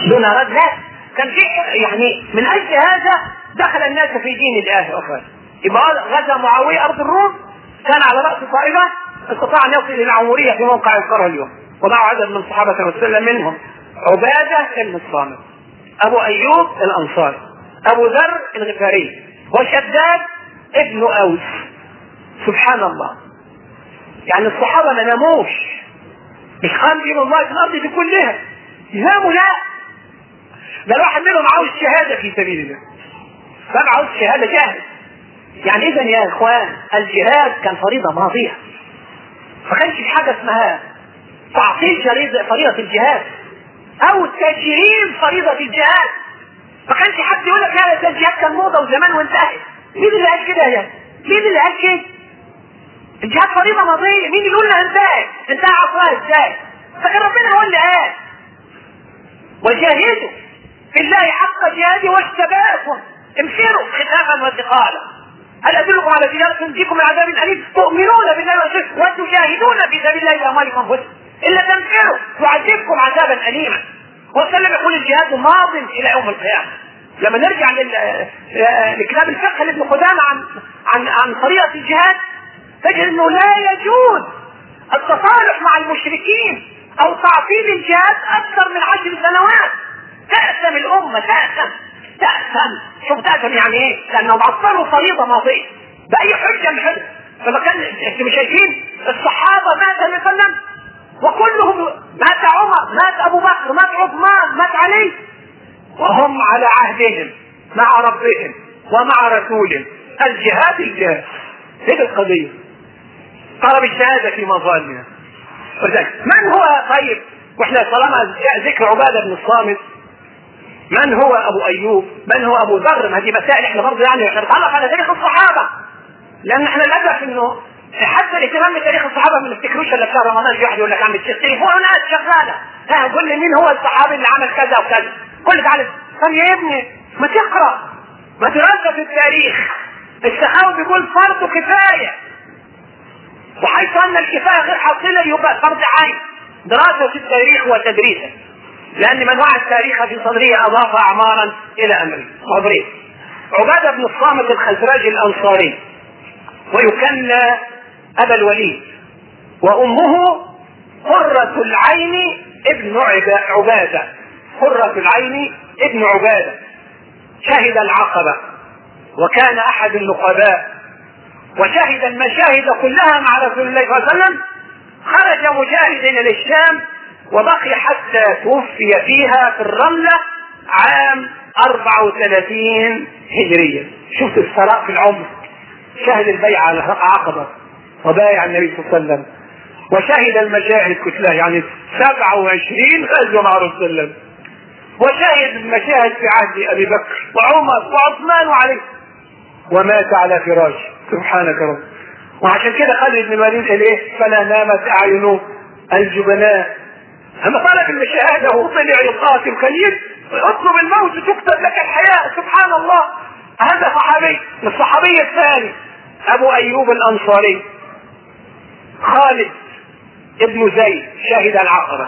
دون رد لا كان في يعني من اجل هذا دخل الناس في دين الله اخوان يبقى غزا معاويه ارض الروم كان على راس طائفه استطاع ان يصل الى العموريه في موقع يذكرها اليوم ومعه عدد من صحابه رسول الله منهم عباده بن الصامت ابو ايوب الانصاري ابو ذر الغفاري وشداد ابن اوس سبحان الله يعني الصحابه ما ناموش مش قام دين الله في الارض دي كلها يناموا لا ده الواحد منهم عاوز شهاده في سبيل الله ده عاوز شهاده جاهز يعني اذا يا اخوان الجهاد كان فريضه ماضيه ما كانش في حاجه اسمها تعطيل فريضه الجهاد او تجريم فريضه الجهاد ما كانش حد يقول لك لا ده الجهاد كان موضه وزمان وانتهت مين اللي قال كده يا مين اللي قال كده الجهاد فريضه ماضيه مين اللي يقول لها انتهت انتهى عصرها ازاي فكان ربنا هو اللي قال وجاهدوا في الله حق جهاده واجتباكم امسروا خفافا وثقالا هل ادلكم على تجاره تنجيكم من عذاب اليم تؤمنون بالله ورسوله وتجاهدون في سبيل الله باموالكم وانفسكم الا تنفروا يعذبكم عذابا اليما وسلم يقول الجهاد ماض الى يوم القيامه لما نرجع لكتاب الفقه لابن قدامه عن عن عن طريقه الجهاد تجد انه لا يجوز التصالح مع المشركين او تعطيل الجهاد اكثر من عشر سنوات تأثم الامه تأثم تأثم شوف تأثم يعني ايه؟ لانهم عطلوا فريضه ماضيه باي حجه من حجه فما كان انتم مش شايفين الصحابه مات النبي صلى الله عليه وسلم وكلهم مات عمر مات ابو بكر مات عثمان مات علي وهم على عهدهم مع ربهم ومع رسولهم الجهاد الجهاد هي القضيه طلب الشهاده في مظالمنا من هو طيب واحنا طالما ذكر عباده بن الصامت من هو ابو ايوب من هو ابو ذر ما هذه مسائل احنا برضه يعني نتعرف على تاريخ الصحابه لان احنا للاسف انه حتى الاهتمام بتاريخ الصحابه ما نفتكروش الا في رمضان في واحد يقول لك عم التليفونات شغاله ها قول لي مين هو الصحابي اللي عمل كذا وكذا كل ده عارف طب يا ابني ما تقرا ما دراسه في التاريخ السخاوي بيقول فرض كفايه وحيث ان الكفايه غير حاصله يبقى فرض عين دراسه التاريخ وتدريسه لان من وعى التاريخ في صدره اضاف اعمارا الى امره صبرين عباده بن الصامت الخزرجي الانصاري ويكنى ابا الوليد وامه قرة العين ابن عبادة قرة العين ابن عبادة شهد العقبة وكان احد النقباء وشهد المشاهد كلها مع رسول الله صلى الله عليه وسلم خرج مجاهد الى الشام وبقي حتى توفي فيها في الرملة عام 34 هجرية شفت الثراء في العمر شهد البيعة على عقبة وبايع النبي صلى الله عليه وسلم وشهد المشاهد كتلة يعني 27 غزوة مع رسول الله وشهد المشاهد في عهد ابي بكر وعمر وعثمان وعلي ومات على فراشه سبحانك رب وعشان كده خالد بن الوليد قال ايه فلا نامت اعين الجبناء اما طلب المشاهده وطلع يقاتل خليل اطلب الموت تكتب لك الحياه سبحان الله هذا صحابي الصحابي الثاني ابو ايوب الانصاري خالد ابن زيد شهد العقبه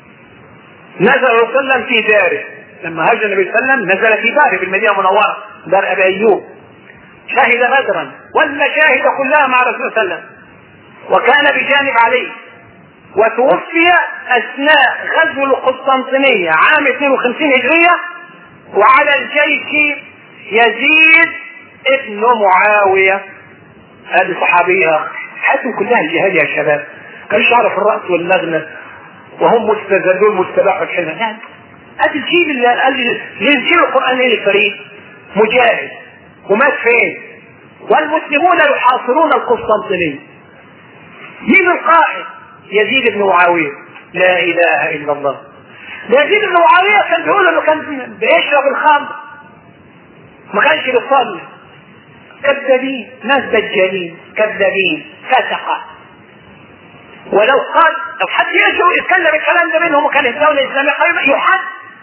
نزل الرسول صلى في داره لما هاجر النبي صلى الله عليه وسلم نزل في داره في المدينه المنوره دار ابي ايوب شهد بدرا والمشاهد كلها مع رسول الله صلى الله عليه وسلم وكان بجانب علي وتوفي اثناء غزو القسطنطينيه عام 52 هجريه وعلى الجيش يزيد ابن معاويه هذه صحابيه حياتهم كلها الجهاد يا شباب كانش يعرف الراس واللغنه وهم مستزدون مستباحوا الحين لا ادي الجيل اللي الجيل القراني الفريد مجاهد ومات فين والمسلمون يحاصرون القسطنطينيه مين القائد يزيد بن معاويه لا اله الا الله يزيد بن معاويه كان بيقول انه كان بيشرب الخمر ما كانش بيصلي كذابين ناس دجالين كذابين فسقه ولو قال لو حد يجوا يتكلم الكلام ده بينهم وكان الدوله الاسلاميه قائمه يحد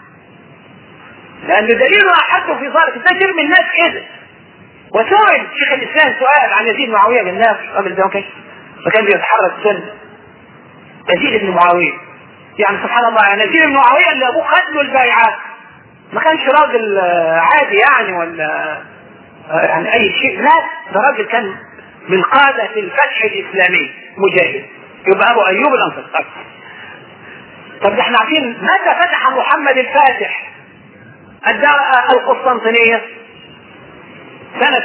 لان دليل احد في ذلك ده جرم الناس كده وسئل شيخ الاسلام سؤال عن يزيد معاويه بالناس قبل ده ما كانش فكان بيتحرك سن يزيد بن معاويه يعني سبحان الله يعني يزيد بن معاويه اللي ابوه خد له البيعه ما كانش راجل عادي يعني ولا يعني اي شيء لا ده راجل كان من قادة الفتح الاسلامي مجاهد يبقى ابو ايوب الانصاري طب احنا عارفين متى فتح محمد الفاتح القسطنطينية سنة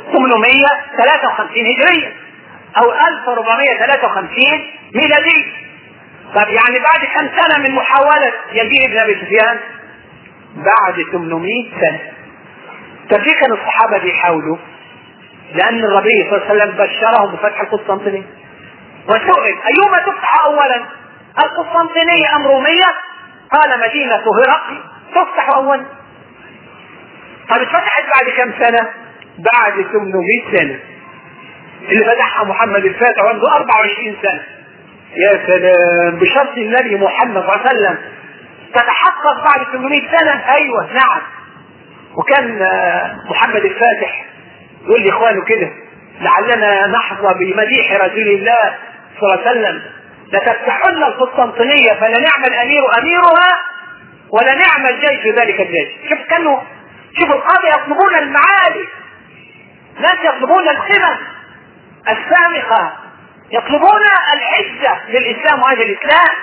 853 هجرية او 1453 ميلادية طب يعني بعد كم سنة من محاولة يزيد بن ابي سفيان بعد 800 سنة طب ليه كان الصحابة بيحاولوا لأن النبي صلى الله عليه وسلم بشرهم بفتح القسطنطينية وسئل أيهما تفتح أولا القسطنطينية أم رومية قال مدينة هرقل تفتح أولا طب اتفتحت بعد كم سنة بعد 800 سنة اللي فتحها محمد الفاتح عنده 24 سنة يا سلام بشرط النبي محمد صلى الله عليه وسلم تتحقق بعد 800 سنة ايوه نعم وكان محمد الفاتح يقول لاخوانه كده لعلنا نحظى بمديح رسول الله صلى الله عليه وسلم لتفتحن القسطنطينية فلنعم الامير اميرها ولنعم الجيش ذلك الجيش شوف كانوا شوف القاضي يطلبون المعالي ناس يطلبون القمم السامقة يطلبون العزة للإسلام وأهل الإسلام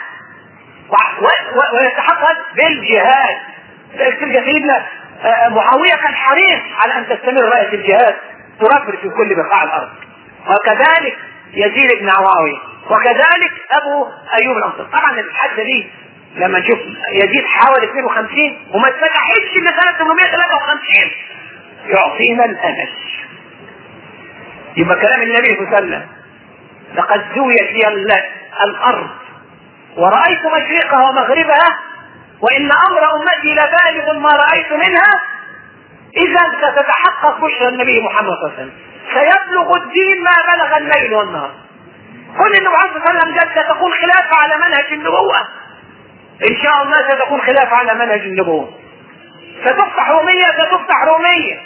ويتحقق بالجهاد تلك سيدنا معاوية كان حريص على أن تستمر راية الجهاد ترفرش في كل بقاع الأرض وكذلك يزيد بن معاوية وكذلك أبو أيوب الأنصاري طبعا الحادثة دي لما نشوف يزيد حاول 52 وما اتفتحتش الا سنه 853 يعطينا الامل يبقى كلام النبي صلى الله عليه وسلم لقد زويت لي الارض ورأيت مشرقها ومغربها وإن أمر أمتي لبالغ ما رأيت منها إذا ستتحقق بشرى النبي محمد صلى الله عليه وسلم سيبلغ الدين ما بلغ الليل والنهار كل النبي صلى الله عليه وسلم قال ستكون خلافة على منهج النبوة إن شاء الله ستكون خلافة على منهج النبوة ستفتح رومية ستفتح رومية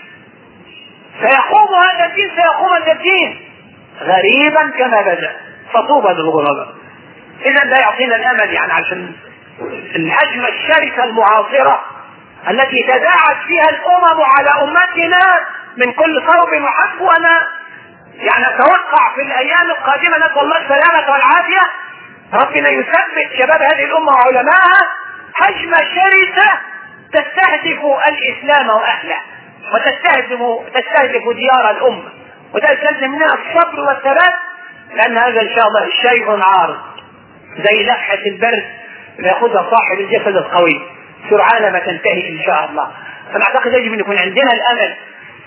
سيقوم هذا الدين سيقوم هذا الدين غريبا كما بدأ فطوبى للغرباء إذا ده يعطينا الأمل يعني عشان الهجمة الشرسة المعاصرة التي تداعت فيها الأمم على أمتنا من كل صوب وحسب وأنا يعني أتوقع في الأيام القادمة نسأل الله السلامة والعافية ربنا يثبت شباب هذه الأمة وعلمائها هجمة شرسة تستهدف الإسلام وأهله وتستهدف تستهدف ديار الأمة وتستلزم منها الصبر والثبات لأن هذا إن شاء الله شيء عارض زي لفحة البرد اللي ياخذها صاحب الجسد القوي سرعان ما تنتهي إن شاء الله فأنا أعتقد يجب أن يكون عندنا الأمل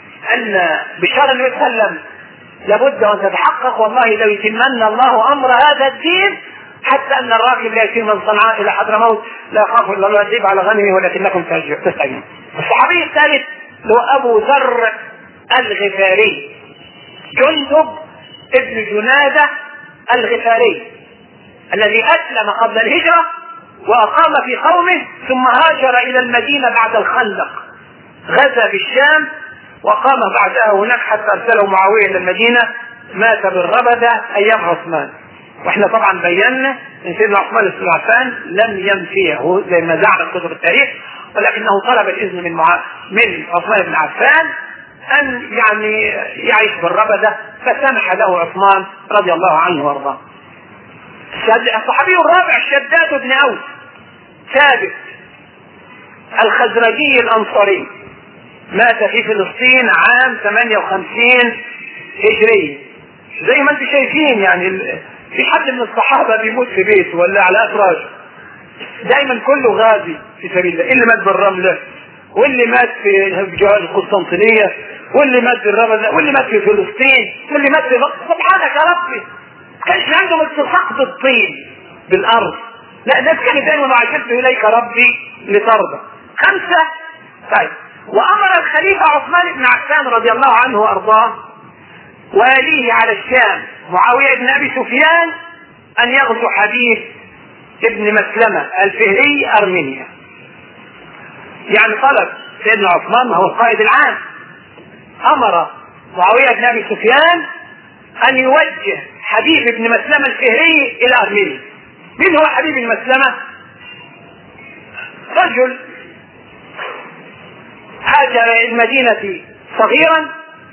أن بشارة النبي صلى الله عليه وسلم لابد أن تتحقق والله لو يتمن الله أمر هذا الدين حتى أن الراكب لا يسير من صنعاء إلى حضرموت لا يخاف إلا الله يذيب على غنمه ولكنكم تستعجلون الصحابي الثالث هو أبو ذر الغفاري جندب ابن جنادة الغفاري الذي أسلم قبل الهجرة وأقام في قومه ثم هاجر إلى المدينة بعد الخندق غزا بالشام وقام بعدها هناك حتى أرسله معاوية إلى المدينة مات بالربدة أيام عثمان واحنا طبعا بينا ان سيدنا عثمان بن عفان لم ينفيه زي ما زعم كتب التاريخ ولكنه طلب الاذن من مع... من عثمان بن عفان ان يعني يعيش بالربدة فسمح له عثمان رضي الله عنه وارضاه. الصحابي الرابع شداد بن اوس ثابت الخزرجي الانصاري مات في فلسطين عام 58 هجري زي ما انتم شايفين يعني في حد من الصحابه بيموت في بيته ولا على افراشه دايما كله غازي في سبيل الله اللي مات بالرمله واللي مات في جهاد القسطنطينيه واللي مات في الرمله واللي مات في فلسطين واللي مات في سبحانك يا ربي كانش عندهم التصاق بالطين بالارض لا الناس كانت دايما وعجبت اليك ربي لترضى خمسه طيب وامر الخليفه عثمان بن عفان رضي الله عنه وارضاه واليه على الشام معاوية بن أبي سفيان أن يغزو حبيب ابن مسلمة الفهري أرمينيا يعني طلب سيدنا عثمان هو القائد العام أمر معاوية بن أبي سفيان أن يوجه حبيب بن مسلمة الفهري إلى أرمينيا من هو حبيب بن مسلمة رجل هاجر المدينة صغيرا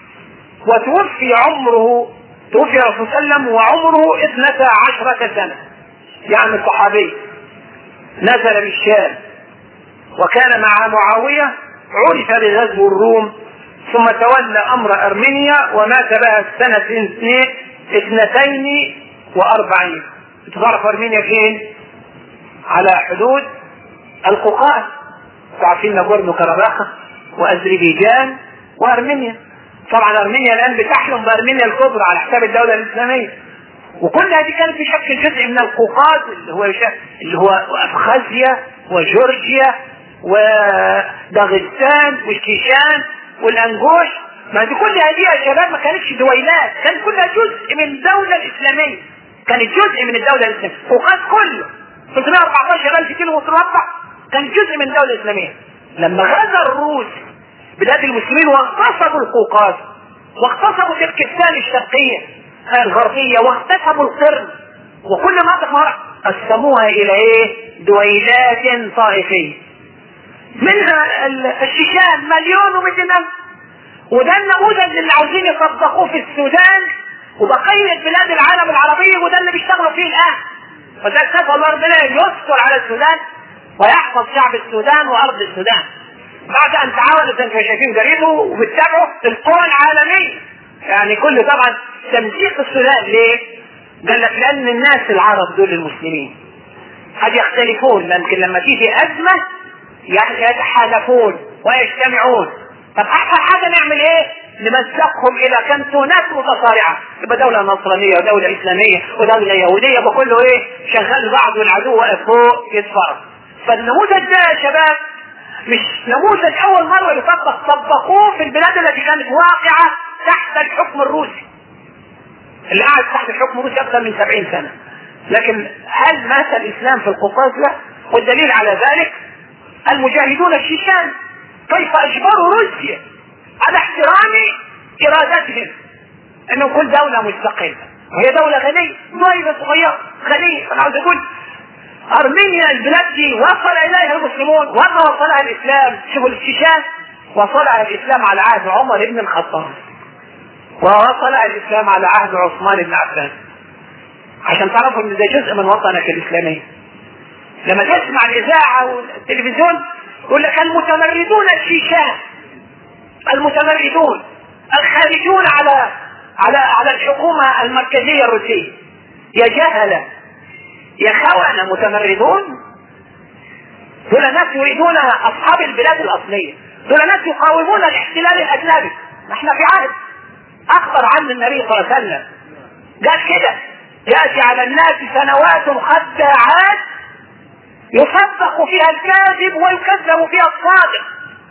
وتوفي عمره توفي الرسول صلى الله عليه وسلم وعمره اثنتا عشرة سنة يعني الصحابي نزل بالشام وكان مع معاوية عرف بغزو الروم ثم تولى امر ارمينيا ومات بها سنة اثنتين واربعين تعرف ارمينيا فين على حدود القوقاز تعرفين ناغورنو كرباخة واذربيجان وارمينيا طبعا ارمينيا الان بتحلم بارمينيا الكبرى على حساب الدولة الاسلامية وكل هذه كانت بشكل جزء من القوقاز اللي هو اللي هو ابخازيا وجورجيا وداغستان والكيشان والانجوش ما دي كل هذه يا شباب ما كانتش دويلات كان كلها جزء من الدولة الاسلامية كانت جزء من الدولة الاسلامية قوقاز كله 314 الف كيلو مربع كان جزء من الدولة الاسلامية لما غزا الروس بلاد المسلمين واغتصبوا القوقاز واغتصبوا تركستان الشرقية الغربية واغتصبوا القرن وكل منطقة قسموها الى ايه دويلات طائفية منها الشيشان مليون ومئتين الف وده النموذج اللي عاوزين يطبقوه في السودان وبقية بلاد العالم العربية وده اللي بيشتغلوا فيه الان وذلك كفى الله ربنا يستر على السودان ويحفظ شعب السودان وارض السودان بعد ان تعاونت انتم شايفين جريده وبتتابعوا القوى العالميه يعني كل طبعا تمزيق السودان ليه؟ قال لك لان الناس العرب دول المسلمين قد يختلفون لكن لما تيجي ازمه يتحالفون ويجتمعون طب احسن حاجه نعمل ايه؟ نمزقهم الى كنتونات متصارعه يبقى دوله نصرانيه ودوله اسلاميه ودوله يهوديه بكله ايه؟ شغال بعض والعدو واقف فوق يتفرج فالنموذج ده يا شباب مش نموذج اول مره يطبق طبقوه في البلاد التي كانت واقعه تحت الحكم الروسي اللي قاعد تحت الحكم الروسي اكثر من 70 سنه لكن هل مات الاسلام في القوقاز لا والدليل على ذلك المجاهدون الشيشان كيف اجبروا روسيا على احترام ارادتهم انه كل دوله مستقله وهي دوله غنيه دوله صغيره غنيه انا عاوز اقول ارمينيا البلاد دي وصل اليها المسلمون وما وصلها الاسلام شوفوا الشيشان وصلها الاسلام على عهد عمر بن الخطاب ووصلها الاسلام على عهد عثمان بن عفان عشان تعرفوا ان ده جزء من وطنك الاسلامي لما تسمع الاذاعه والتلفزيون يقول لك المتمردون الشيشان المتمردون الخارجون على على على الحكومه المركزيه الروسيه يا جهله يا خونة متمردون دول ناس يريدون اصحاب البلاد الاصليه دول ناس يقاومون الاحتلال الاجنبي احنا في عهد اخبر عنه النبي صلى الله عليه وسلم قال كده ياتي على الناس سنوات خداعات يصدق فيها الكاذب ويكذب فيها الصادق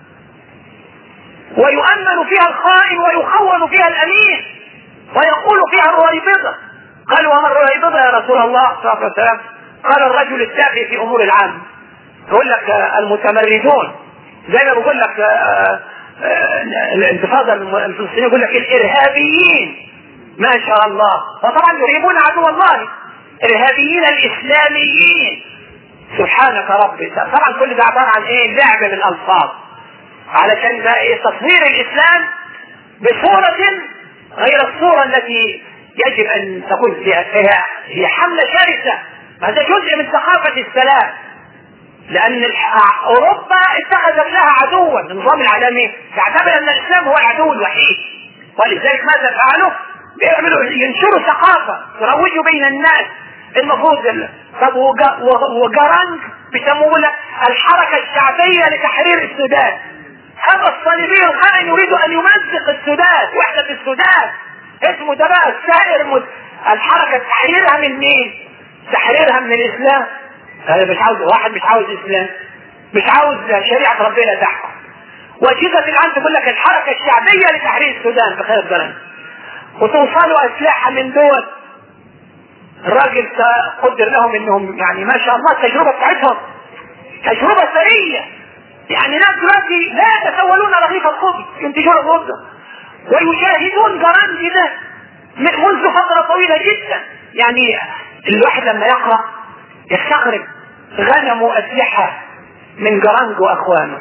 ويؤمن فيها الخائن ويخون فيها الامين ويقول فيها الرويبضه قال وما الرويبضه يا رسول الله صلى الله عليه وسلم قال الرجل التافه في امور العام يقول لك المتمردون زي ما بقول لك الانتفاضه الفلسطينيه يقول لك الارهابيين ما شاء الله وطبعا يريبون عدو الله الارهابيين الاسلاميين سبحانك ربي طبعا كل ده عباره عن ايه لعب من الالفاظ علشان ده ايه تصوير الاسلام بصوره غير الصوره التي يجب ان تكون فيها هي حمله شرسه هذا جزء من ثقافه السلام لان اوروبا اتخذت لها عدوا النظام العالمي يعتبر ان الاسلام هو العدو الوحيد ولذلك ماذا فعلوا؟ بيعملوا ينشروا ثقافه يروجوا بين الناس المفروض طب وجرانج بيسموه الحركه الشعبيه لتحرير السودان هذا الصليبي الخائن يريد ان يمزق السودان وحده السودان اسمه ده بقى السائر مد... الحركه تحريرها من مين؟ تحريرها من الاسلام هذا مش عاوز واحد مش عاوز اسلام مش عاوز شريعه ربنا تحكم واجهزه الان تقول لك الحركه الشعبيه لتحرير السودان بخير الزمن وتوصلوا اسلحه من دول الراجل قدر لهم انهم يعني ما شاء الله التجربه بتاعتهم تجربه ثريه يعني ناس دلوقتي لا يتسولون رغيف الخبز ينتجون الغده ويشاهدون جرانج ده منذ فتره طويله جدا يعني الواحد لما يقرا يستغرب غنموا اسلحه من جرانج واخوانه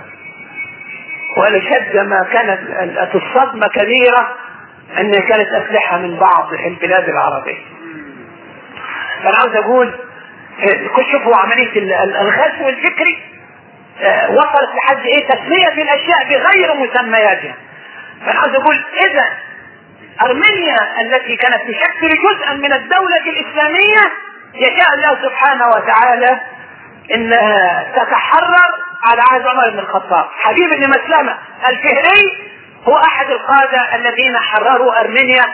ولشد ما كانت الصدمة كبيرة ان كانت اسلحة من بعض البلاد العربية فانا عاوز اقول شوفوا عملية الغزو الفكري آه، وصلت لحد ايه تسمية الاشياء بغير مسمياتها فانا عاوز اقول اذا ارمينيا التي كانت تشكل جزءا من الدولة الاسلامية يشاء الله سبحانه وتعالى انها تتحرر على عهد عمر بن الخطاب حبيب بن مسلمة الفهري هو احد القادة الذين حرروا ارمينيا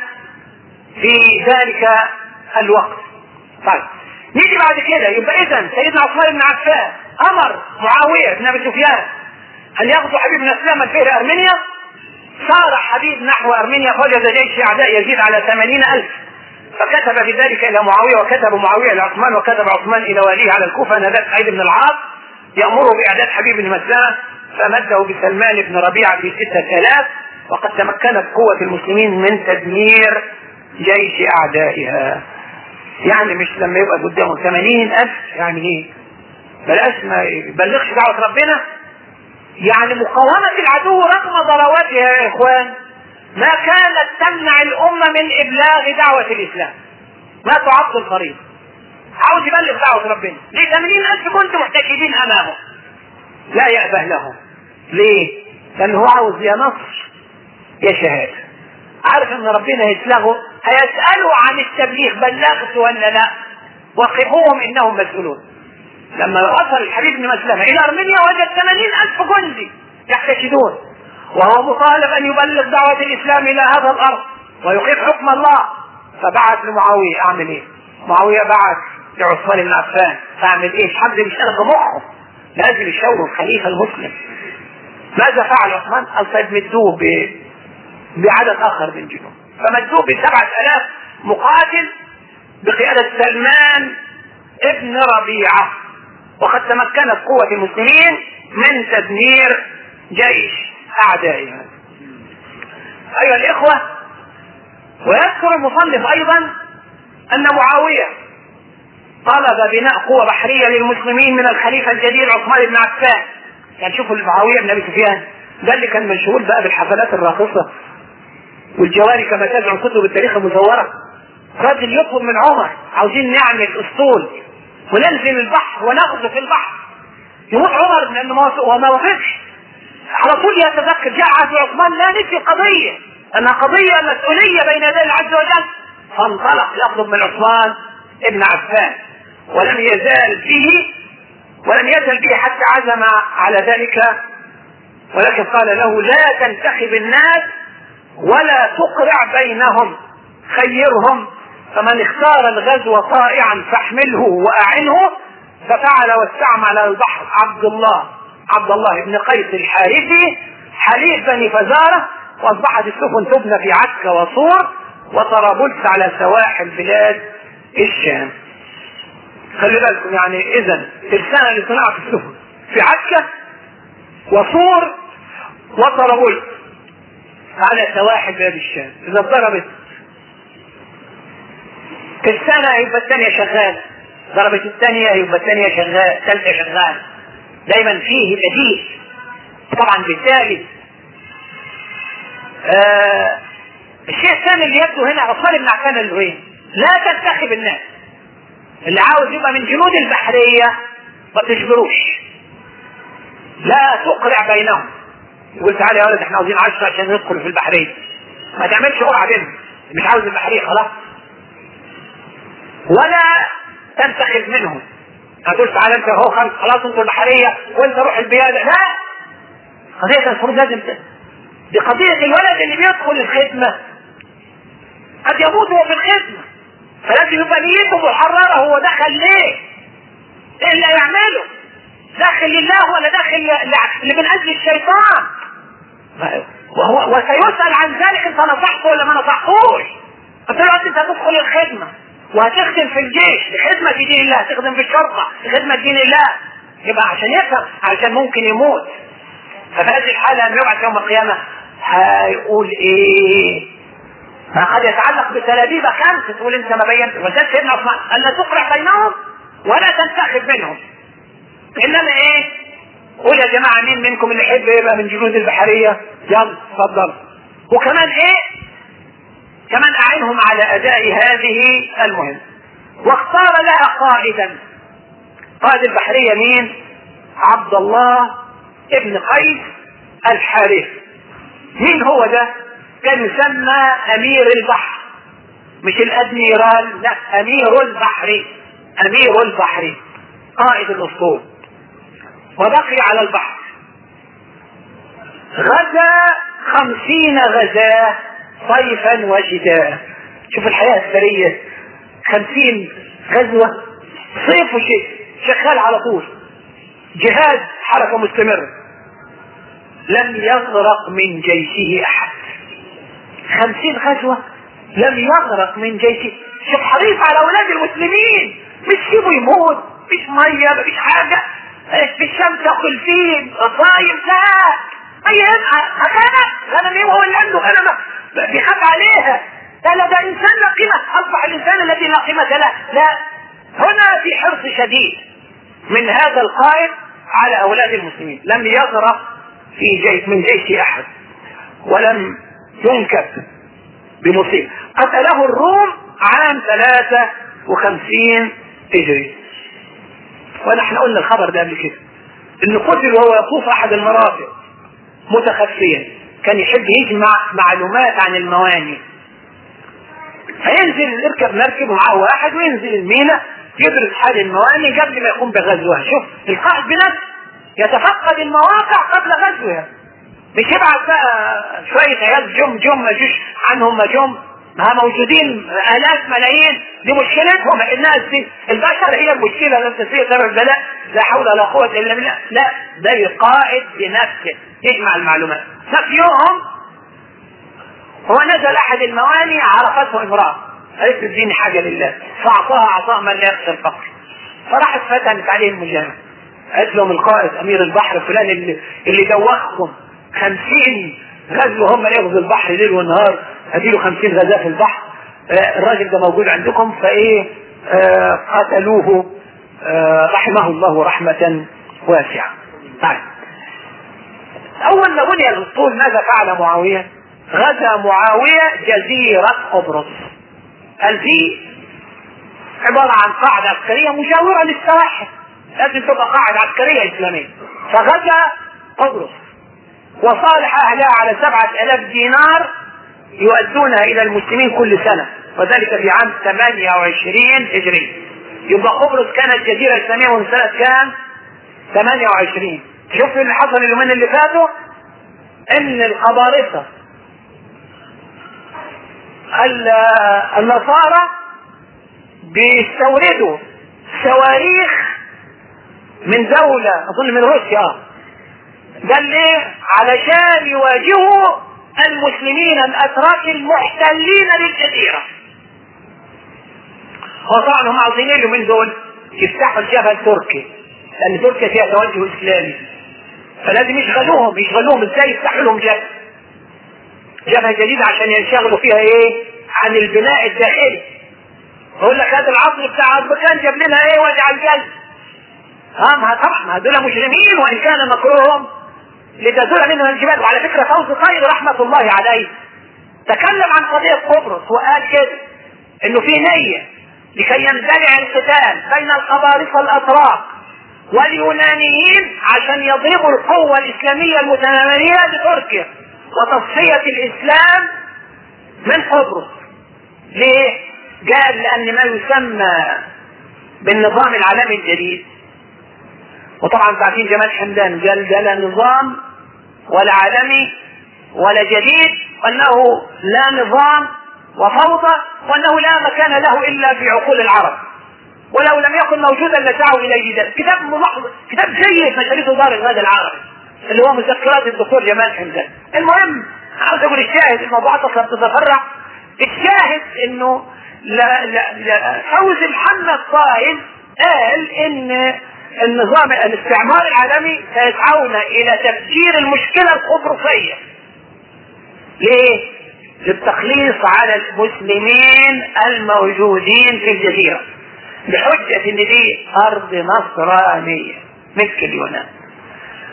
في ذلك الوقت طيب نيجي بعد كده يبقى اذا سيدنا عثمان بن عفان امر معاوية بن ابي سفيان ان يغزو حبيب بن مسلمة الفهري ارمينيا صار حبيب نحو ارمينيا فوجد جيش اعداء يزيد على ثمانين الف فكتب بذلك الى معاويه وكتب معاويه الى عثمان وكتب عثمان الى وليه على الكوفه نادت سعيد بن العاص يامره باعداد حبيب بن مسلمه فمده بسلمان بن ربيعه في ستة آلاف وقد تمكنت قوة المسلمين من تدمير جيش أعدائها يعني مش لما يبقى قدامه ثمانين ألف يعني إيه بلاش ما يبلغش دعوة ربنا يعني مقاومة العدو رغم ضرواتها يا إخوان ما كانت تمنع الأمة من إبلاغ دعوة الإسلام ما تعطل الطريق عاوز يبلغ دعوة ربنا ليه 80 ألف كنتم محتشدين أمامه لا يأبه لهم ليه؟ لأنه هو عاوز يا نصر يا شهادة عارف ان ربنا يسلغه هيسألوا عن التبليغ بلغت ولا لا وقفوهم انهم مسؤولون لما وصل الحبيب بن مسلمة الى ارمينيا وجد 80 الف جندي يحتشدون وهو مطالب ان يبلغ دعوة الاسلام الى هذا الارض ويقيم حكم الله فبعث لمعاوية اعمل ايه معاوية بعث لعثمان بن عفان فاعمل ايه حد بيشتغل بمخه لازم يشاور الخليفة المسلم ماذا فعل عثمان؟ قال طيب مدوه بعدد اخر من الجنود فمدوه بسبعة الاف مقاتل بقيادة سلمان ابن ربيعة وقد تمكنت قوة المسلمين من تدمير جيش اعدائها ايها الاخوة ويذكر المصنف ايضا ان معاوية طلب بناء قوة بحرية للمسلمين من الخليفة الجديد عثمان بن عفان يعني شوفوا معاوية بن ابي سفيان ده اللي كان مشغول بقى بالحفلات الراقصة والجواري كما تدعو كتب التاريخ المزورة راجل يطلب من عمر عاوزين نعمل اسطول وننزل البحر ونغزو في البحر يروح عمر لانه ما وافقش على طول يتذكر جاء عهد عثمان لا نسي قضية انها قضية مسؤولية بين يدي الله عز وجل فانطلق يطلب من عثمان ابن عفان ولم يزال به ولم يزل به حتى عزم على ذلك ولكن قال له لا تنتخب الناس ولا تقرع بينهم خيرهم فمن اختار الغزو طائعا فاحمله واعنه ففعل واستعمل البحر عبد الله عبد الله بن قيس الحارثي حليف بني فزارة واصبحت السفن تبنى في عكا وصور وطرابلس على سواحل بلاد الشام خلي بالكم يعني اذا ترسانة لصناعة السفن في عكا وصور وطرابلس على سواحل بلاد الشام اذا ضربت ترسانة يبقى الثانية شغال ضربت الثانية يبقى الثانية شغال الثالثة شغال دايما فيه بديل طبعا بالتالي آه الشيء الثاني اللي يبدو هنا عثمان بن عفان اللي هو ايه؟ لا تنتخب الناس اللي عاوز يبقى من جنود البحرية ما تجبروش لا تقرع بينهم يقول تعالى يا ولد احنا عاوزين عشرة عشان ندخل في البحرية ما تعملش قرعة بينهم مش عاوز البحرية خلاص ولا تنتخب منهم هتقول تعالى انت هو خلاص انتوا البحرية وانت روح البيادة لا قضية المفروض لازم دي قضية الولد اللي بيدخل الخدمة قد يموت وهو في الخدمة فلازم يبقى نيته محررة هو دخل ليه؟ ايه اللي هيعمله؟ داخل لله ولا داخل من اجل الشيطان؟ وهو وسيسأل عن ذلك انت نصحته ولا ما نصحتوش؟ قلت له انت هتدخل الخدمة وهتخدم في الجيش لخدمة دين الله تخدم في الشرطة لخدمة دين الله يبقى عشان يفهم عشان ممكن يموت ففي هذه الحالة لما يبعث يوم القيامة هيقول ايه ما قد يتعلق بتلابيب خمسة تقول انت ما بينت وزاد سيدنا عثمان الا تقرع بينهم ولا تنتخب منهم انما ايه قول يا جماعة مين منكم اللي يحب يبقى من جنود البحرية يلا اتفضل وكمان ايه كمان اعينهم على اداء هذه المهمة واختار لها قائدا قائد البحرية مين عبد الله ابن قيس الحارث مين هو ده كان يسمى امير البحر مش الادميرال لا امير البحر امير البحر قائد الاسطول وبقي على البحر غزا خمسين غزاة صيفا وشتاء شوف الحياة السرية خمسين غزوة صيف وشتاء شغال على طول جهاد حركة مستمرة لم يغرق من جيشه أحد خمسين غزوة لم يغرق من جيشه شوف حريص على أولاد المسلمين مش سيبه يموت مش مية مفيش حاجة في الشمس ياكل فين صايم لا طيب غنم غنم ايه وهو اللي عنده غنم بيخاف عليها لا لا ده انسان لا قيمة اصبح الانسان الذي لا قيمة له لا هنا في حرص شديد من هذا القائد على اولاد المسلمين لم يغرق في جيش من جيش احد ولم ينكب بمصيبة قتله الروم عام 53 هجري ونحن قلنا الخبر ده قبل كده انه قتل وهو يطوف احد المرافق متخفيا كان يحب يجمع معلومات عن المواني هينزل يركب مركب ومعه واحد وينزل المينا يدرس حال المواني قبل ما يقوم بغزوها شوف القائد بنفسه يتفقد المواقع قبل غزوها مش يبعث بقى شوية عيال جم جم ما جوش عنهم ما جم ما موجودين الاف ملايين دي مشكلتهم الناس دي البشر هي المشكله لم تستطيع البلاء لا حول ولا قوه الا بالله لا ده القائد بنفسه يجمع المعلومات ففي يوم هو نزل احد المواني عرفته امراه قالت اديني حاجه لله فاعطاها عطاء من لا يخشى الفقر فراحت فتنت عليه المجاهد قالت لهم القائد امير البحر فلان اللي, اللي دوخكم خمسين غزو هم يغزو البحر ليل ونهار اديله خمسين غزاة في البحر آه الراجل ده موجود عندكم فايه آه قتلوه آه رحمه الله رحمة واسعة طيب اول ما بني الاسطول ماذا فعل معاوية غزا معاوية جزيرة قبرص قال في عبارة عن قاعدة عسكرية مجاورة للسواحل لازم تبقى قاعدة عسكرية إسلامية فغزا قبرص وصالح أهلها على سبعة ألاف دينار يؤدونها إلى المسلمين كل سنة وذلك في عام 28 هجري يبقى قبرص كانت جزيرة إسلامية من سنة كام؟ 28 شوف اللي حصل اليومين اللي فاتوا إن القبارصة النصارى بيستوردوا صواريخ من دولة أظن من روسيا قال ليه علشان يواجهوا المسلمين الاتراك المحتلين للجزيرة وطبعا هم عاوزين اليومين دول يفتحوا الجبهة التركي لان تركيا فيها توجه اسلامي فلازم يشغلوهم يشغلوهم ازاي يفتحوا لهم جبهة جبهة جديدة عشان ينشغلوا فيها ايه عن البناء الداخلي يقول لك هذا العصر بتاع اربكان جاب لنا ايه وجع القلب ها ما طبعا ما دول مجرمين وان كان مكروهم لتزول منهم الجبال وعلى فكره فوز طيب رحمه الله عليه تكلم عن قضيه قبرص وقال كده انه في نيه لكي يندلع القتال بين القبارصه الاتراك واليونانيين عشان يضربوا القوه الاسلاميه المتناميه لتركيا وتصفيه الاسلام من قبرص ليه؟ قال لان ما يسمى بالنظام العالمي الجديد وطبعا عارفين جمال حمدان قال ده لا نظام ولا عالمي ولا جديد وانه لا نظام وفوضى وانه لا مكان له الا في عقول العرب ولو لم يكن موجودا لسعوا اليه ذلك كتاب ملاحظ كتاب جيد نشرته دار الغد العربي اللي هو مذكرات الدكتور جمال حمدان المهم عاوز اقول الشاهد الموضوعات اصلا تتفرع الشاهد انه لا لا لا فوز محمد طاهر قال ان النظام الاستعمار العالمي سيسعون الى تفجير المشكله القبرصيه ليه للتخليص على المسلمين الموجودين في الجزيره بحجه ان دي ارض نصرانيه مثل اليونان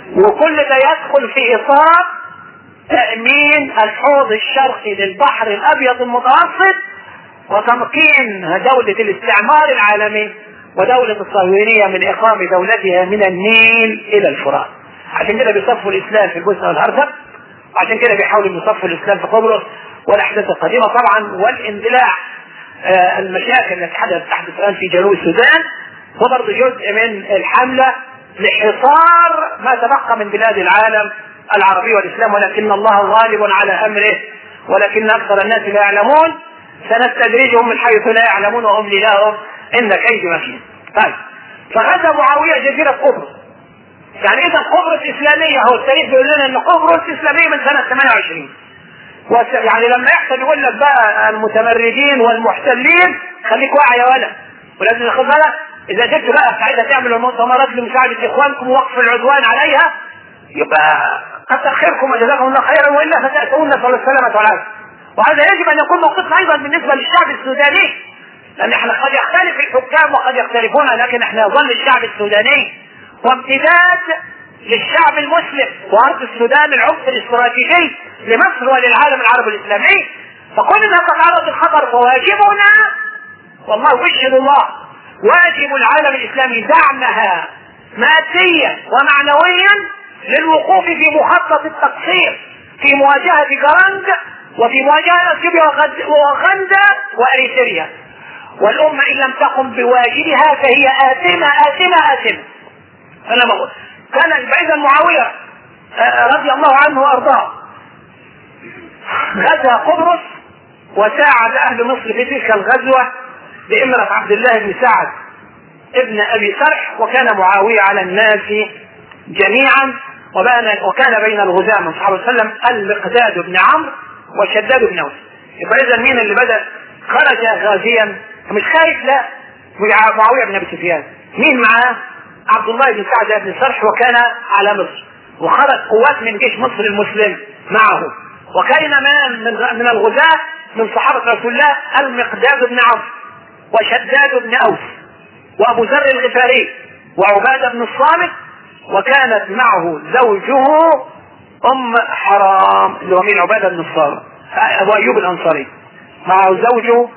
وكل ده يدخل في اطار تأمين الحوض الشرقي للبحر الابيض المتوسط وتمكين دولة الاستعمار العالمي ودولة الصهيونية من اقامة دولتها من النيل الى الفرات عشان كده بيصفوا الاسلام في البوسنة والهرسك عشان كده بيحاولوا يصفوا الاسلام في قبرص والاحداث القديمة طبعا والاندلاع آه المشاكل التي حدثت تحدث الان في جنوب السودان هو برضه جزء من الحملة لحصار ما تبقى من بلاد العالم العربي والاسلام ولكن الله غالب على امره ولكن اكثر الناس لا يعلمون سنستدرجهم من حيث لا يعلمون واملي لهم ان كيد مكين. طيب فغزا معاويه جزيره قبرص. يعني اذا قبرص اسلاميه هو التاريخ بيقول لنا ان قبرص اسلاميه من سنه 28. يعني لما يحصل يقول لك بقى المتمردين والمحتلين خليك واعي يا ولد ولازم تاخد بالك اذا جبت بقى ساعتها تعملوا المؤتمرات لمساعده اخوانكم ووقف العدوان عليها يبقى كتر خيركم وجزاكم الله خيرا والا فتاتون صلى الله السلامه والعافيه وهذا يجب ان يكون موقفنا ايضا بالنسبه للشعب السوداني لان احنا قد يختلف الحكام وقد يختلفون لكن احنا يظل الشعب السوداني وامتداد للشعب المسلم وارض السودان العمق الاستراتيجي لمصر وللعالم العربي الاسلامي فكل ما تتعرض للخطر فواجبنا والله وشهد الله واجب العالم الاسلامي دعمها ماديا ومعنويا للوقوف في مخطط التقصير في مواجهة جراند وفي مواجهة اثيوبيا وغندا واريتريا والأمة إن لم تقم بواجبها فهي آثمة آثمة آثمة أنا بقول كان إذا معاوية رضي الله عنه وأرضاه غزا قبرص وساعد أهل مصر في تلك الغزوة بإمرة عبد الله بن سعد ابن أبي سرح وكان معاوية على الناس جميعا وبان وكان بين الغزاة من صحابه وسلم المقداد بن عمرو وشداد بن اوس يبقى اذا مين اللي بدا خرج غازيا مش خايف لا معاويه بن ابي سفيان مين معاه؟ عبد الله بن سعد بن سرح وكان على مصر وخرج قوات من جيش مصر المسلم معه وكان من من, من الغزاة من صحابة رسول الله المقداد بن عمرو وشداد بن اوس وابو ذر الغفاري وعبادة بن الصامت وكانت معه زوجه ام حرام اللي هو مين عباده بن الصامت ابو ايوب الانصاري معه زوجه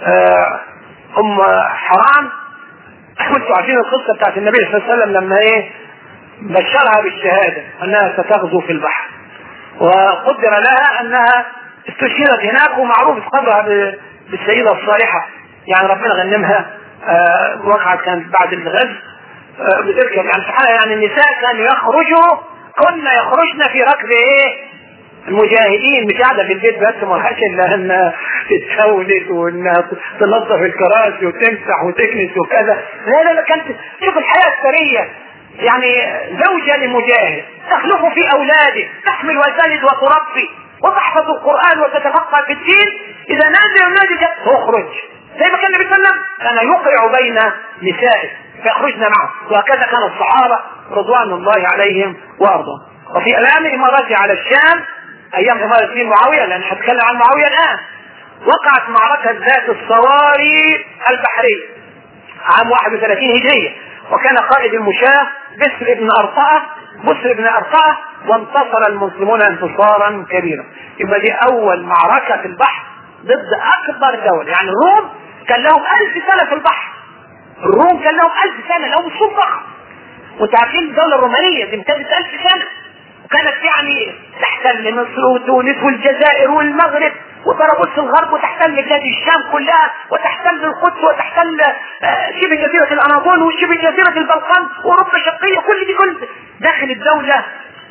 ام حرام انتوا عارفين القصه بتاعت النبي صلى الله عليه وسلم لما ايه بشرها بالشهاده انها ستغزو في البحر وقدر لها انها استشهدت هناك ومعروف قبرها بالسيده الصالحه يعني ربنا غنمها وقعت كانت بعد الغزو بتركب يعني سبحان يعني النساء كانوا يخرجوا كنا يخرجن في ركب ايه المجاهدين مش قاعده في البيت بس ما لهاش الا انها تتسولد وانها تنظف الكراسي وتمسح وتكنس وكذا لا لا لا كانت شوف الحياه السريه يعني زوجة لمجاهد تخلف في أولاده تحمل وتلد وتربي وتحفظ القرآن وتتفقه في الدين إذا نازل النادي تخرج زي ما كان النبي صلى الله عليه وسلم كان يوقع بين نسائه فيخرجن معه وهكذا كان الصحابة رضوان الله عليهم وارضاهم وفي ايام امارته على الشام ايام امارة مين معاوية لان هتكلم عن معاوية الان وقعت معركة ذات الصواري البحرية عام 31 هجرية وكان قائد المشاة بسر بن أرطاة بسر بن أرطاة وانتصر المسلمون انتصارا كبيرا يبقى دي أول معركة في البحر ضد أكبر دولة يعني الروم كان لهم ألف سنة في البحر الروم كان لهم ألف سنة لهم سوق ضخم وانتوا عارفين الدولة الرومانية دي امتدت ألف سنة وكانت يعني تحتل مصر وتونس والجزائر والمغرب وطرابلس الغرب وتحتل بلاد الشام كلها وتحتل القدس وتحتل شبه جزيرة الأناضول وشبه جزيرة البلقان وأوروبا الشرقية كل دي كل داخل الدولة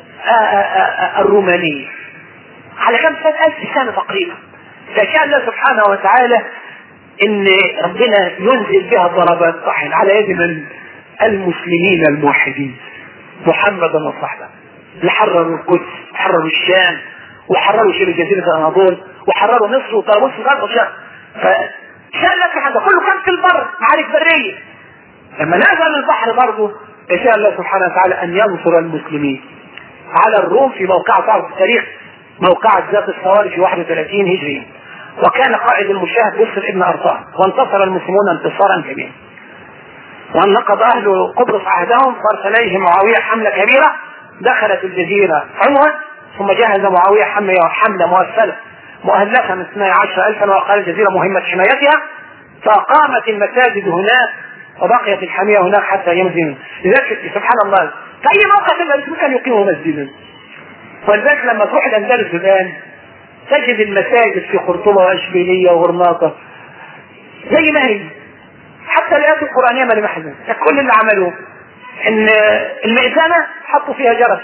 الرومانية على كم سنة ألف سنة تقريبا فشاء الله سبحانه وتعالى ان ربنا ينزل بها ضربات طحن على يد من المسلمين الموحدين محمدا وصحبه اللي حرروا القدس وحرروا الشام وحرروا شبه جزيرة الأناضول وحرروا مصر وطرابلس الغرب وشام فشاء الله سبحانه كله كان في البر معارك برية لما نزل البحر برضه يشاء الله سبحانه وتعالى أن ينصر المسلمين على الروم في موقعة تعرف التاريخ موقعة ذات الصواري في 31 هجري وكان قائد المشاهد بسر ابن أرطاه وانتصر المسلمون انتصارا كبيرا وان نقض اهل قبرص عهدهم فارسل اليه معاويه حمله كبيره دخلت الجزيرة عنوة ثم جهز معاوية حملة حملة مؤثرة مؤلفة من 12 ألفا وقال الجزيرة مهمة حمايتها فأقامت المساجد هناك وبقيت الحمية هناك حتى يمزن لذلك سبحان الله في أي موقع الأندلس كان يقيمه مسجدا ولذلك لما تروح الأندلس الآن تجد المساجد في قرطبة وأشبيلية وغرناطة زي ما هي حتى الآيات القرآنية ما لمحزن كل اللي عملوه إن المئذنة حطوا فيها جرس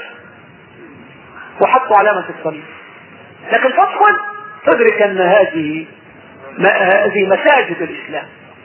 وحطوا علامة الصليب لكن تدخل تدرك أن هذه هذه مساجد الإسلام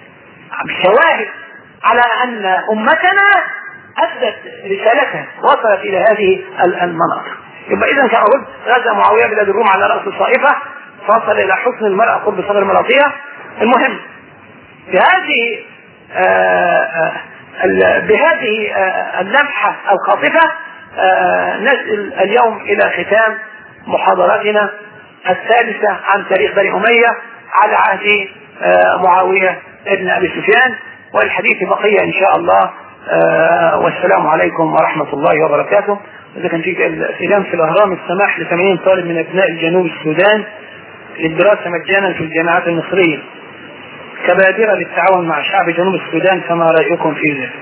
شواهد على أن أمتنا أدت رسالتها وصلت إلى هذه المناطق يبقى إذا كما قلت غزا معاوية بلاد الروم على رأس الصائفة فصل إلى حسن المرأة قرب صدر المراضية المهم بهذه آه، آه، بهذه آه، اللمحة الخاطفة نسأل اليوم إلى ختام محاضرتنا الثالثة عن تاريخ بني أمية على عهد معاوية ابن أبي سفيان والحديث بقية إن شاء الله والسلام عليكم ورحمة الله وبركاته إذا كان في الإعلام في الأهرام السماح ل 80 طالب من أبناء الجنوب السودان للدراسة مجانا في الجامعات المصرية كبادرة للتعاون مع شعب جنوب السودان فما رأيكم في ذلك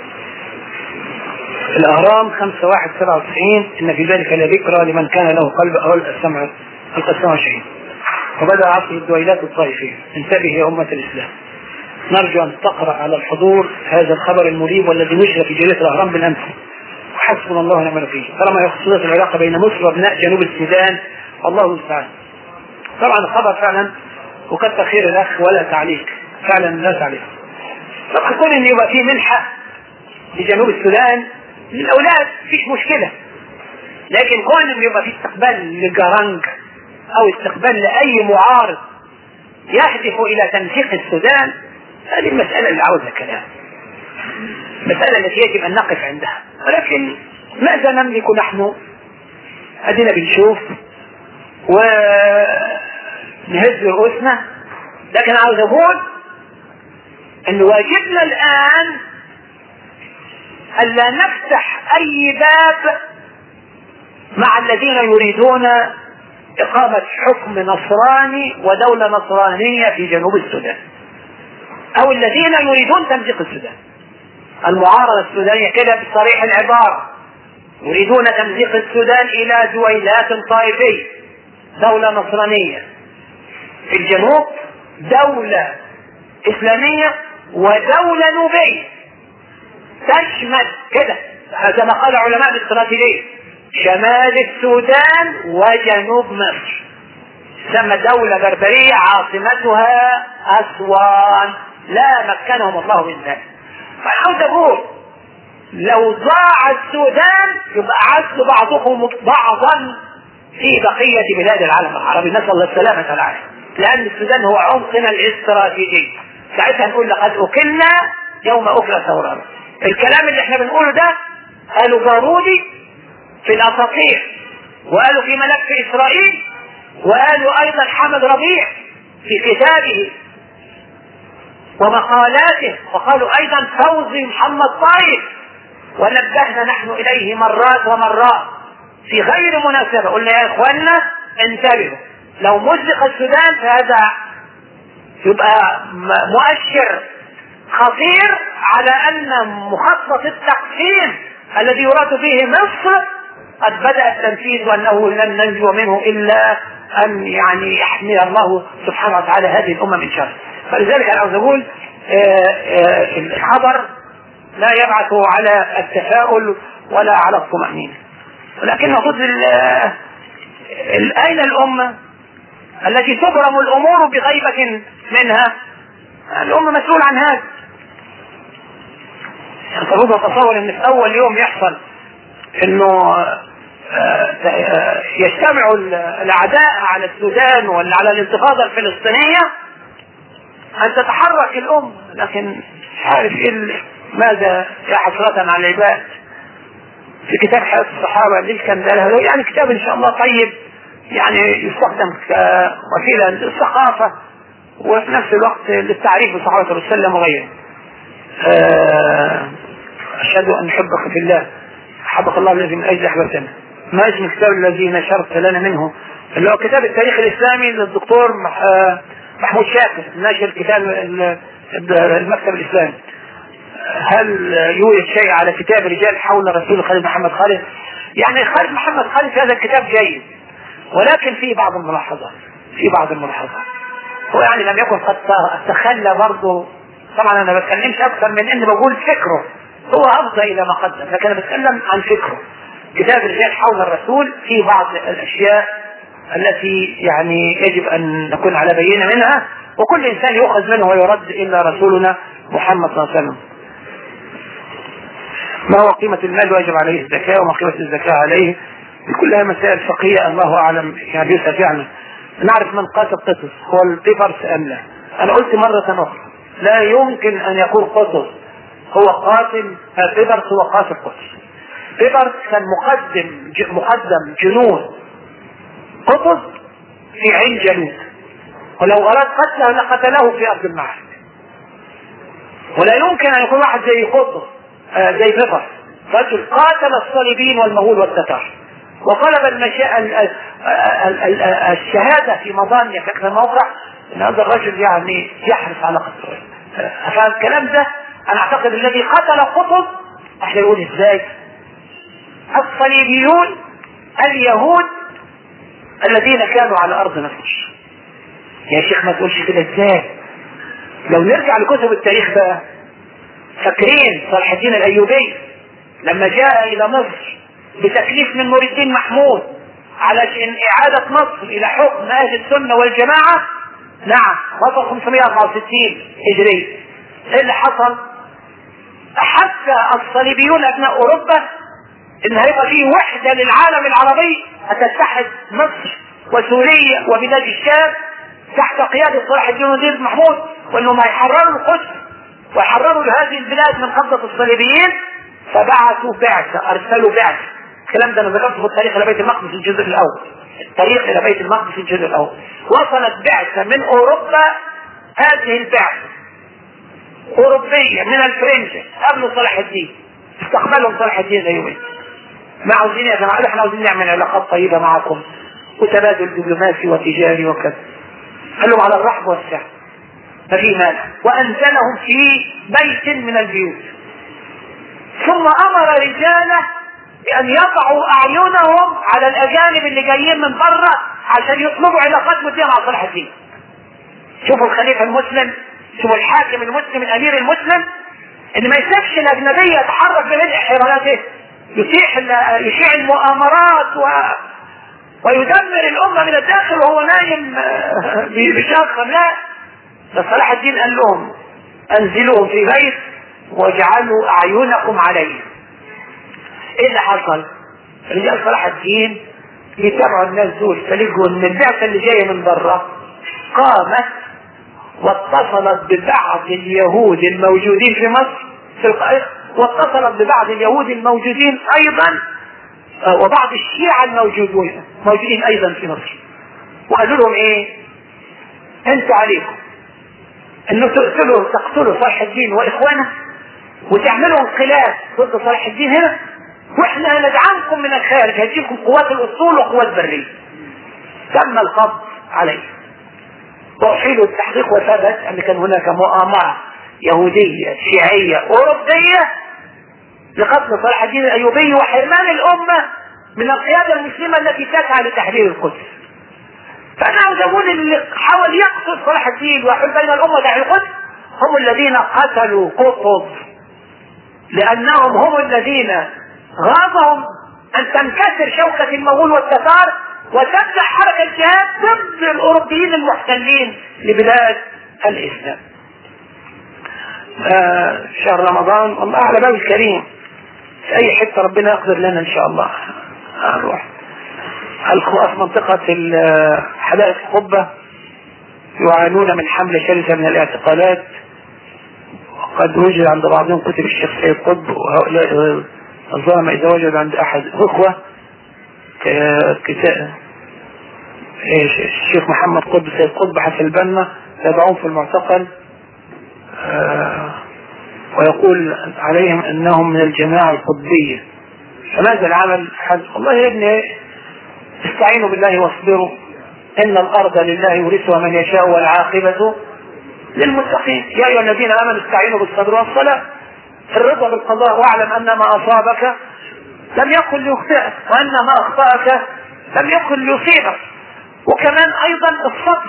الأهرام 5 1 97 إن في ذلك لذكرى لمن كان له قلب أو السمع القسام شيء وبدأ عصر الدويلات الطائفية انتبه يا أمة الإسلام نرجو أن تقرأ على الحضور هذا الخبر المريب والذي نشر في جريدة الأهرام بالأمس وحسبنا الله ونعم الوكيل طالما يخصص العلاقة بين مصر وابناء جنوب السودان الله المستعان طبعا الخبر فعلا وكتر خير الأخ ولا تعليق فعلا لا تعليق طب كون ان يبقى في منحة لجنوب السودان للأولاد مفيش مشكلة لكن كون ان يبقى في استقبال لجرنج أو استقبال لأي معارض يهدف إلى تنسيق السودان هذه المسألة اللي عاوزها كلام المسألة التي يجب أن نقف عندها ولكن ماذا نملك نحن أدينا بنشوف ونهز رؤوسنا لكن عاوز أقول أن واجبنا الآن ألا نفتح أي باب مع الذين يريدون إقامة حكم نصراني ودولة نصرانية في جنوب السودان أو الذين يريدون تمزيق السودان المعارضة السودانية كده بصريح العبارة يريدون تمزيق السودان إلى دويلات طائفية دولة نصرانية في الجنوب دولة إسلامية ودولة نوبية تشمل كده هذا ما قال علماء الاستراتيجية شمال السودان وجنوب مصر تسمى دولة بربرية عاصمتها أسوان لا مكنهم الله من ذلك فعاوز أقول لو ضاع السودان يبقى عز بعضهم بعضا في بقية بلاد العالم العربي نسأل الله السلامة والعافية لأن السودان هو عمقنا الاستراتيجي ساعتها نقول لقد أكلنا يوم أكل ثوران الكلام اللي احنا بنقوله ده قالوا جارودي في الأساطير وقالوا في ملف إسرائيل وقالوا أيضا حمد ربيع في كتابه ومقالاته وقالوا أيضا فوزي محمد طايف ونبهنا نحن إليه مرات ومرات في غير مناسبة قلنا يا إخواننا انتبهوا لو مزق السودان فهذا يبقى مؤشر خطير على ان مخطط التقسيم الذي يراد به مصر قد بدا التنفيذ وانه لن ننجو منه الا ان يعني يحمي الله سبحانه وتعالى هذه الامه من شر فلذلك انا عاوز اقول الخبر لا يبعث على التفاؤل ولا على الطمأنينة ولكن المفروض أين الأمة التي تبرم الأمور بغيبة منها الأمة مسؤول عن هذا المفروض أتصور أن في أول يوم يحصل أنه يجتمع الأعداء على السودان ولا على الانتفاضة الفلسطينية أن تتحرك الأمة لكن عارف إيه ماذا يا حسرة على العباد في كتاب حياة الصحابة ليش كان ده يعني كتاب إن شاء الله طيب يعني يستخدم كوسيلة للثقافة وفي نفس الوقت للتعريف بصحابة الرسول صلى الله عليه وسلم وغيره. أشهد أن أحبك في الله حبك الله الذي من اجل احبتنا ما اسم الكتاب الذي نشرت لنا منه اللي هو كتاب التاريخ الاسلامي للدكتور آه، محمود شاكر ناشر كتاب المكتب الاسلامي هل يوجد شيء على كتاب رجال حول رسول خالد محمد خالد يعني خالد محمد خالد في هذا الكتاب جيد ولكن في بعض الملاحظات في بعض الملاحظات هو يعني لم يكن قد تخلى برضه طبعا انا ما بتكلمش اكثر من اني بقول فكره هو افضل الى ما قدم لكن انا بتكلم عن فكره كتاب الرجال حول الرسول في بعض الاشياء التي يعني يجب ان نكون على بينه منها وكل انسان يؤخذ منه ويرد الا رسولنا محمد صلى الله عليه وسلم ما هو قيمة المال واجب عليه الزكاة وما قيمة الزكاة عليه كلها مسائل فقهية الله أعلم يعني بيسأل يعني نعرف من قاتل قطز هو البيبرس أم لا أنا قلت مرة أخرى لا يمكن أن يكون قطز هو قاتل بيبرس هو قاتل قطز بيبرس كان مقدم مقدم جنود قطز في عين جنود ولو أراد قتله لقتله في أرض المعارك ولا يمكن أن يكون واحد زي قطز آه، زي بيبرس رجل قاتل الصليبيين والمغول والتتار وطلب المشا... الشهادة في مضان في الموقع ان هذا الرجل يعني يحرص على قتله فالكلام ده انا اعتقد الذي قتل قطب احنا يقول ازاي الصليبيون اليهود الذين كانوا على ارض مصر يا شيخ ما تقولش كده ازاي لو نرجع لكتب التاريخ بقى فاكرين صلاح الدين الايوبي لما جاء الى مصر بتكليف من نور الدين محمود علشان اعادة مصر الى حكم اهل السنة والجماعة نعم وصل 564 هجري ايه اللي حصل حتى الصليبيون ابناء اوروبا ان هيبقى فيه وحدة للعالم العربي هتتحد مصر وسوريا وبلاد الشام تحت قيادة صلاح الدين الدين محمود وانهم هيحرروا القدس ويحرروا هذه البلاد من قبضة الصليبيين فبعثوا بعثة ارسلوا بعثة الكلام ده انا ذكرته في التاريخ الى بيت المقدس الجزء الاول التاريخ الى بيت المقدس الجزء الاول وصلت بعثة من اوروبا هذه البعثة اوروبية من الفرنج قبل صلاح الدين استقبلهم صلاح الدين الايوبي ما عاوزين يا جماعة احنا عاوزين نعمل علاقات طيبة معكم وتبادل دبلوماسي وتجاري وكذا قال لهم على الرحب والسعة ففي مانع وانزلهم في بيت من البيوت ثم امر رجاله بان يضعوا اعينهم على الاجانب اللي جايين من بره عشان يطلبوا علاقات وديه مع صلاح الدين شوفوا الخليفه المسلم شوفوا الحاكم المسلم الامير المسلم ان ما يسيبش الاجنبيه يتحرك بملء حراته يشيع يشيع المؤامرات و ويدمر الامه من الداخل وهو نايم بشاقه لا ده صلاح الدين قال لهم انزلوهم في بيت واجعلوا اعينكم عليهم ايه اللي حصل رجال صلاح الدين يتابعوا الناس دول فلقوا ان البعثه اللي جايه من بره قامت واتصلت ببعض اليهود الموجودين في مصر في القاهره واتصلت ببعض اليهود الموجودين ايضا آه، وبعض الشيعة الموجودين موجودين ايضا في مصر وقالوا لهم ايه انتوا عليكم انه تقتلوا تقتلوا صلاح الدين واخوانه وتعملوا انقلاب ضد صلاح الدين هنا واحنا هندعمكم من الخارج هديكم قوات الاسطول وقوات بريه تم القبض عليه واحيلوا التحقيق وثبت ان كان هناك مؤامره يهوديه شيعيه اوروبيه لقتل صلاح الدين الايوبي وحرمان الامه من القياده المسلمه التي تسعى لتحرير القدس فانا عاوز اقول اللي حاول يقتل صلاح الدين ويحل بين الامه داعي القدس هم الذين قتلوا قطب لانهم هم الذين غاضهم ان تنكسر شوكة المغول والتتار وتبدأ حركة الجهاد ضد الاوروبيين المحتلين لبلاد الاسلام آه شهر رمضان الله على باب الكريم في اي حتة ربنا يقدر لنا ان شاء الله نروح الخواص منطقة حدائق القبة يعانون من حملة شرسة من الاعتقالات وقد وجد عند بعضهم كتب الشيخ سيد قطب وهؤلاء الظلم إذا وجد عند أحد أخوة كتاب الشيخ محمد قطب سيد قطب حسن البنا يضعون في المعتقل آه، ويقول عليهم أنهم من الجماعة القطبية فماذا العمل؟ والله يا ابني استعينوا بالله واصبروا ان الارض لله يورثها من يشاء والعاقبه للمتقين يا ايها الذين امنوا استعينوا بالصبر والصلاه الرضا بالقضاء واعلم ان ما اصابك لم يكن ليخطئك وان ما اخطاك لم يكن ليصيبك وكمان ايضا الصبر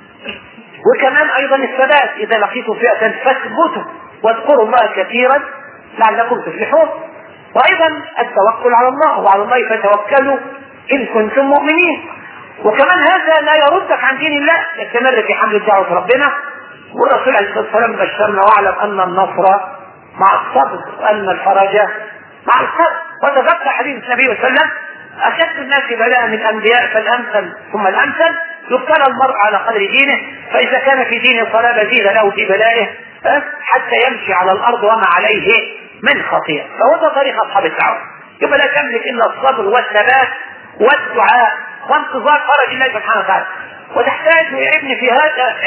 وكمان ايضا الثبات اذا لقيتم فئه فاثبتوا واذكروا الله كثيرا لعلكم تفلحون وايضا التوكل على الله وعلى الله فتوكلوا ان كنتم مؤمنين وكمان هذا لا يردك عن دين الله استمر في حمل دعوه ربنا والرسول عليه الصلاه والسلام بشرنا واعلم ان النصر مع الصبر وان الفرج مع الصبر وتذكر حديث النبي صلى الله عليه وسلم اشد الناس بلاء من الانبياء فالامثل ثم الامثل يبتلى المرء على قدر دينه فاذا كان في دينه صلاه زيد له في بلائه حتى يمشي على الارض وما عليه من خطيئه فهو ده طريق اصحاب الدعوه يبقى لا تملك الا الصبر والثبات والدعاء وانتظار فرج الله سبحانه وتعالى وتحتاج يا ابني في هذا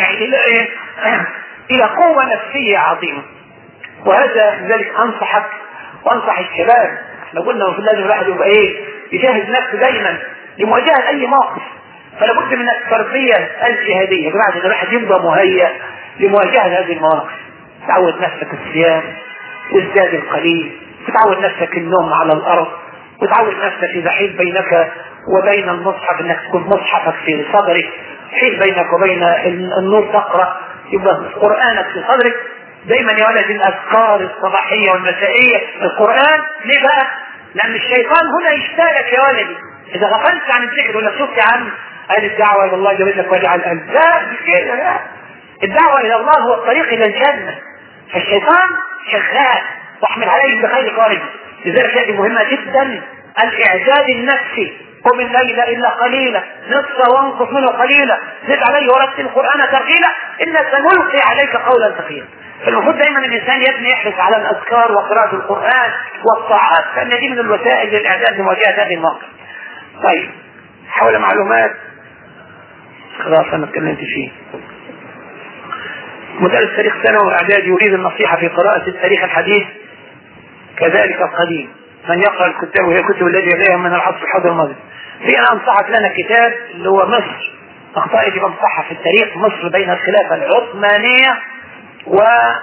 الى قوه نفسيه عظيمه وهذا لذلك انصحك وانصح الشباب احنا قلنا المفروض لازم الواحد يبقى ايه يجهز نفسه دايما لمواجهه اي موقف فلا بد من التربيه الجهاديه يا جماعه الواحد يبقى مهيئ لمواجهه هذه المواقف تعود نفسك الصيام والزاد القليل وتعود نفسك النوم على الارض وتعود نفسك اذا حيل بينك وبين المصحف انك تكون مصحفك في صدرك حيل بينك وبين النور تقرا يبقى قرانك في صدرك دايما يا ولد الاذكار الصباحيه والمسائيه القران ليه بقى؟ لان الشيطان هنا يشتغلك يا ولدي اذا غفلت عن الذكر ولا شفت يا عم قال الدعوه الى الله جل لك واجعل قلب لا كده لا الدعوه الى الله هو الطريق الى الجنه فالشيطان شغال واحمل عليه بخير قارب لذلك هذه مهمه جدا الاعداد النفسي قم الليل الا قليلا نصف وانقص منه قليلا زد عليه ورتل القران ترتيلا انا سنلقي عليك قولا ثقيلا فالمفروض دايما الانسان يبني يحرص على الاذكار وقراءه القران والطاعات فان دي من الوسائل للاعداد لمواجهه هذه المواقف. طيب حول معلومات خلاص انا اتكلمت فيه. مدرس تاريخ ثانوي واعداد يريد النصيحه في قراءه التاريخ الحديث كذلك القديم من يقرا الكتاب وهي كتب الذي اليها من العصر الحاضر الماضي. في انا انصحك لنا كتاب اللي هو مصر اخطاء يجب انصحها في التاريخ مصر بين الخلافه العثمانيه و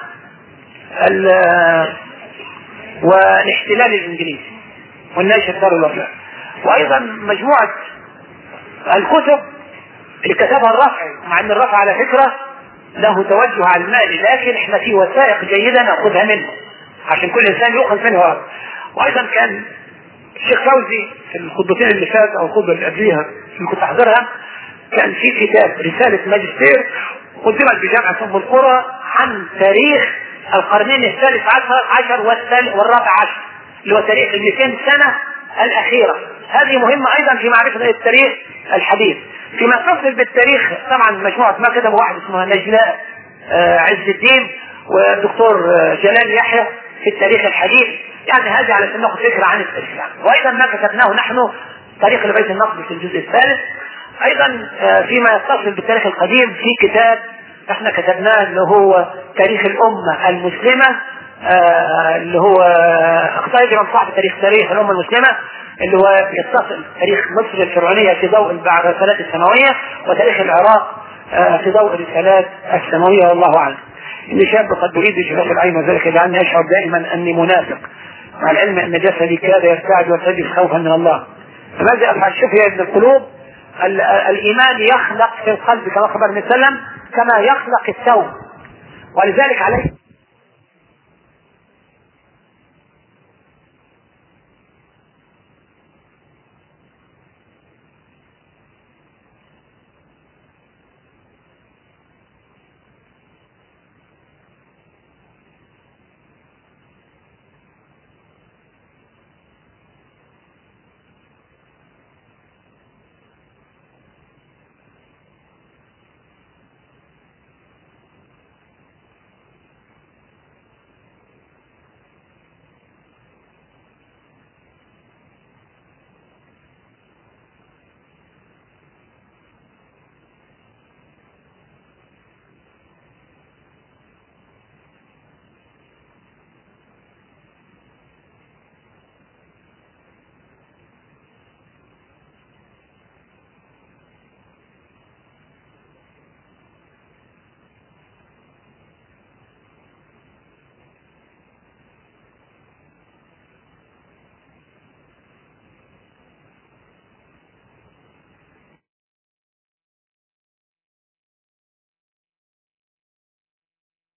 والاحتلال الانجليزي والناشر دار الوفاء وايضا مجموعه الكتب اللي كتبها الرفعي مع ان الرفع على فكره له توجه على المال لكن احنا في وثائق جيده ناخذها منه عشان كل انسان يؤخذ منه هذا وايضا كان الشيخ فوزي في الخطبتين اللي فات او الخطبه اللي قبليها اللي كنت احضرها كان في كتاب رساله ماجستير قدمت بجامعه ام القرى عن تاريخ القرنين الثالث عشر, عشر والرابع عشر اللي هو تاريخ ال 200 سنه الاخيره هذه مهمه ايضا في معرفه التاريخ الحديث فيما يتصل بالتاريخ طبعا مجموعه ما كتبوا واحد اسمها نجلاء عز الدين والدكتور جلال يحيى في التاريخ الحديث يعني هذه على ناخذ فكره عن الاسلام وايضا ما كتبناه نحن تاريخ لبيت النقد في الجزء الثالث ايضا فيما يتصل بالتاريخ القديم في كتاب احنا كتبناه اللي هو تاريخ الامه المسلمه آه اللي هو اخطاء يجب ان صاحب تاريخ تاريخ الامه المسلمه اللي هو يتصل تاريخ مصر الفرعونيه في ضوء الرسالات السماويه وتاريخ العراق آه في ضوء الرسالات السماويه والله اعلم. اني شاب قد اريد شفاء العين وذلك لاني اشعر دائما اني منافق مع العلم ان جسدي كاد يرتعد ويرتجف خوفا من الله. فماذا افعل؟ شوف يا ابن القلوب الايمان يخلق في القلب كما خبر النبي صلى الله عليه وسلم كما يخلق الثوب ولذلك عليه